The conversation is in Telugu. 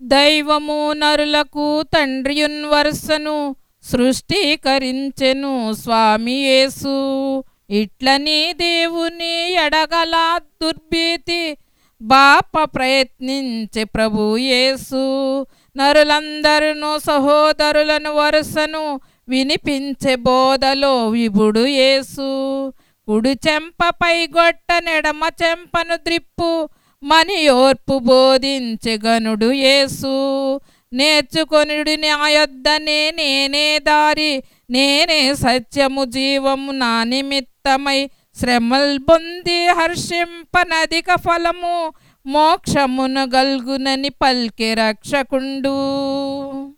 దైవము నరులకు తండ్రియున్ వరుసను సృష్టీకరించెను స్వామి యేసు ఇట్లని దేవుని ఎడగల దుర్భీతి బాప ప్రయత్నించే ప్రభు యేసు నరులందరును సహోదరులను వరుసను వినిపించే బోధలో విభుడు యేసు కుడి చెంపపై గొట్ట నెడమ చెంపను ద్రిప్పు మని ఓర్పు బోధించే గనుడు యేసు నేర్చుకొనుడి న్యాయొద్దనే నేనే దారి నేనే సత్యము జీవము నా నిమిత్తమై శ్రమల్ పొంది హర్షింపనధిక ఫలము మోక్షమును గల్గునని పల్కె రక్షకుండు